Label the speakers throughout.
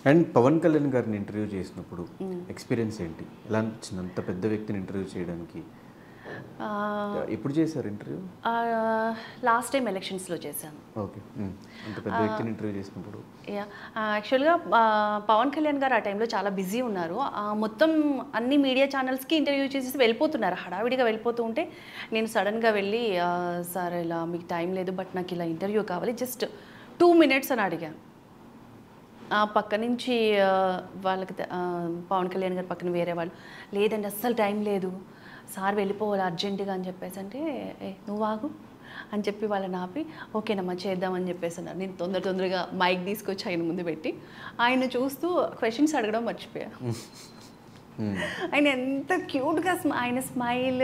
Speaker 1: And Pawan Kalyan గారిని interview చేసినప్పుడు experience ఏంటి ఎలా అనిపించింది అంత పెద్ద వ్యక్తిని ఇంటర్వ్యూ చేయడానికి ఎప్పుడు చేశారు ఇంటర్వ్యూ
Speaker 2: లాస్ట్ టైం ఎలక్షన్స్లో చేశాను
Speaker 1: ఓకే అంత పెద్ద వ్యక్తిని ఇంటర్వ్యూ చేసినప్పుడు
Speaker 2: యా యాక్చువల్గా పవన్ కళ్యాణ్ గారు ఆ టైంలో చాలా బిజీ ఉన్నారు ఆ, మొత్తం అన్ని మీడియా ఛానల్స్కి ఇంటర్వ్యూ చేసేసి వెళ్ళిపోతున్నారు హడావిడిగా వెళ్ళిపోతూ ఉంటే నేను సడన్గా వెళ్ళి "ఆ, సార్ ఇలా మీకు టైం లేదు బట్ నాకు ఇలా ఇంటర్వ్యూ కావాలి జస్ట్ టూ మినిట్స్ అని అడిగాను ఆ పక్క నుంచి ఆ, వాళ్ళకి తె- ఆ, పవన్ కళ్యాణ్ గారి పక్కన వేరే వాళ్ళు లేదండి అస్సలు టైం లేదు సార్ వెళ్ళిపోవాలి అర్జెంటుగా అని చెప్పేసి అంటే ఏ నువ్వు ఆగు అని చెప్పి వాళ్ళని ఆపి ఓకేనమ్మా చేద్దామని చెప్పేసి అన్నారు నేను తొందర తొందరగా మైక్ తీసుకొచ్చి ఆయన ముందు పెట్టి ఆయన చూస్తూ క్వశ్చన్స్ అడగడం మర్చిపోయా ఆయన ఎంత క్యూట్గా ఆయన స్మైల్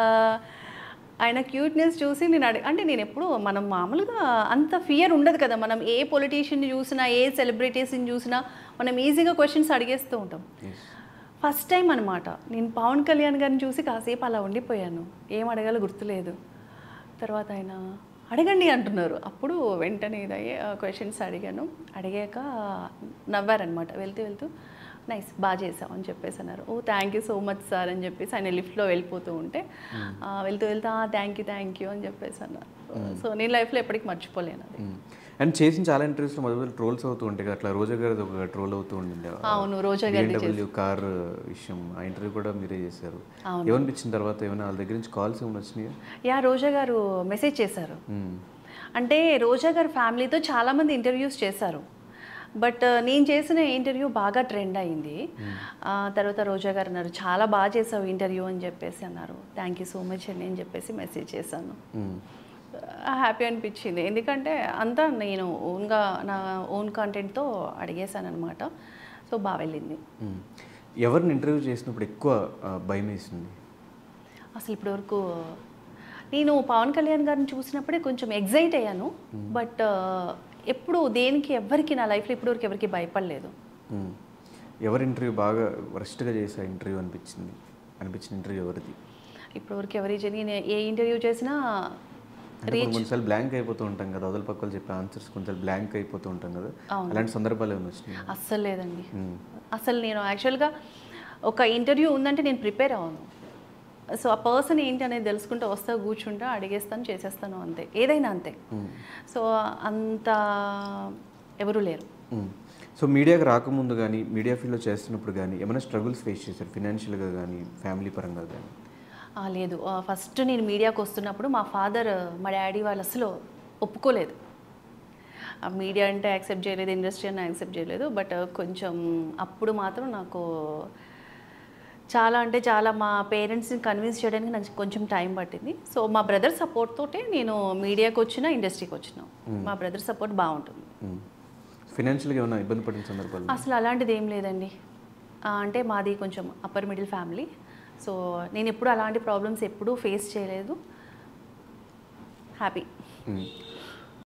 Speaker 2: ఆయన క్యూట్నెస్ చూసి నేను అడిగి అంటే నేను ఎప్పుడు మనం మామూలుగా అంత ఫియర్ ఉండదు కదా మనం ఏ పొలిటీషియన్ని చూసినా ఏ సెలబ్రిటీస్ని చూసినా మనం ఈజీగా క్వశ్చన్స్ అడిగేస్తూ ఉంటాం ఫస్ట్ టైం అనమాట నేను పవన్ కళ్యాణ్ గారిని చూసి కాసేపు అలా ఉండిపోయాను ఏం అడగాలో గుర్తులేదు తర్వాత ఆయన అడగండి అంటున్నారు అప్పుడు వెంటనే ఇదయ్యి క్వశ్చన్స్ అడిగాను అడిగాక నవ్వారనమాట వెళ్తూ వెళ్తూ నైస్ బాగా చేసావు అని చెప్పేసి అన్నారు oh thank you so much sir అని చెప్పేసి ఆయన లిఫ్ట్లో వెళ్ళిపోతూ ఉంటే ఆ, వెళ్తూ వెళ్తూ థ్యాంక్ యూ థ్యాంక్ యూ అని చెప్పేసి అన్నారు సో నేను లైఫ్లో ఎప్పటికీ మర్చిపోలేను అది
Speaker 1: అండ్ చేసిన చాలా ఇంటర్వ్యూస్లో మొదలు ట్రోల్స్ అవుతూ ఉంటాయి కదా, అట్లా రోజా గారిది ఒక ట్రోల్ అవుతూ ఉండింది
Speaker 2: అవును రోజా గారిది
Speaker 1: BMW కార్ విషయం ఆ ఇంటర్వ్యూ కూడా మీరే చేశారు ఏమనిపించిన తర్వాత ఏమైనా వాళ్ళ దగ్గర నుంచి కాల్స్ ఏమైనా వచ్చినాయా
Speaker 2: యా రోజా గారు మెసేజ్ చేశారు
Speaker 1: మ్మ్.
Speaker 2: అంటే రోజా గారి ఫ్యామిలీతో చాలామంది ఇంటర్వ్యూస్ చేశారు బట్ నేను చేసిన ఇంటర్వ్యూ బాగా ట్రెండ్ అయింది ఆ, తర్వాత రోజా గారు అన్నారు చాలా బాగా చేసావు ఇంటర్వ్యూ అని చెప్పేసి అన్నారు థ్యాంక్ యూ సో మచ్ అండి అని చెప్పేసి మెసేజ్ చేశాను
Speaker 1: మ్మ్.
Speaker 2: హ్యాపీ అనిపించింది ఎందుకంటే అంతా నేను ఓన్గా నా ఓన్ కంటెంట్తో అడిగేశాను అనమాట సో బాగా వెళ్ళింది
Speaker 1: మ్మ్. ఎవరిని ఇంటర్వ్యూ చేసినప్పుడు ఎక్కువ ఆ, భయం వేసింది
Speaker 2: అసలు ఇప్పటివరకు నేను పవన్ కళ్యాణ్ గారిని చూసినప్పుడే కొంచెం ఎగ్జైట్ అయ్యాను బట్ ఎప్పుడు దేనికి ఎవ్వరికి నా లైఫ్లో ఇప్పటివరకు ఎవరికి భయపడలేదు
Speaker 1: మ్మ్. ఎవరి ఇంటర్వ్యూ బాగా వరస్ట్గా చేసే ఇంటర్వ్యూ అనిపించింది అనిపించిన ఇంటర్వ్యూ ఎవరిది
Speaker 2: ఇప్పటివరకు ఎవరి నేను ఏ ఇంటర్వ్యూ చేసినా
Speaker 1: అంటే కొన్ని కొన్నిసార్లు బ్లాంక్ అయిపోతూ ఉంటాం కదా అవతల పక్కలు చెప్పే ఆన్సర్స్ కొన్నిసార్లు బ్లాంక్ అయిపోతూ ఉంటాం కదా అలాంటి సందర్భాలు ఏమైనా వచ్చినాయి
Speaker 2: అస్సలు లేదండి అసలు నేను యాక్చువల్గా ఒక ఇంటర్వ్యూ ఉందంటే నేను ప్రిపేర్ అవ్వను సో ఆ పర్సన్ ఏంటి అనేది తెలుసుకుంటూ వస్తా కూర్చుంటా అడిగేస్తాను చేసేస్తాను అంతే ఏదైనా అంతే సో అంత ఎవరు లేరు
Speaker 1: మ్మ్. సో మీడియాకి రాకముందు కానీ మీడియా ఫీల్డ్లో చేస్తున్నప్పుడు కానీ ఏమైనా స్ట్రగుల్స్ ఫేస్ చేశారు ఫినాన్షియల్గా కానీ ఫ్యామిలీ పరంగా కానీ
Speaker 2: ఆ, లేదు ఫస్ట్ నేను మీడియాకి వస్తున్నప్పుడు మా ఫాదర్ మా డాడీ వాళ్ళు అసలు ఒప్పుకోలేదు ఆ మీడియా అంటే యాక్సెప్ట్ చేయలేదు ఇండస్ట్రీ అని యాక్సెప్ట్ చేయలేదు బట్ కొంచెం అప్పుడు మాత్రం నాకు చాలా అంటే చాలా మా పేరెంట్స్ని కన్విన్స్ చేయడానికి నాకు కొంచెం టైం పట్టింది సో మా బ్రదర్ సపోర్ట్ తోటే నేను మీడియాకి వచ్చిన ఇండస్ట్రీకి వచ్చిన మా బ్రదర్ సపోర్ట్ బాగుంటుంది
Speaker 1: ఫినాన్షియల్గా ఏమైనా ఇబ్బంది పడిన సందర్భాలు
Speaker 2: అసలు అలాంటిది ఏం లేదండి ఆ, అంటే మాది కొంచెం అప్పర్ మిడిల్ ఫ్యామిలీ సో నేను ఎప్పుడు అలాంటి ప్రాబ్లమ్స్ ఎప్పుడూ ఫేస్ చేయలేదు హ్యాపీ
Speaker 1: మ్మ్.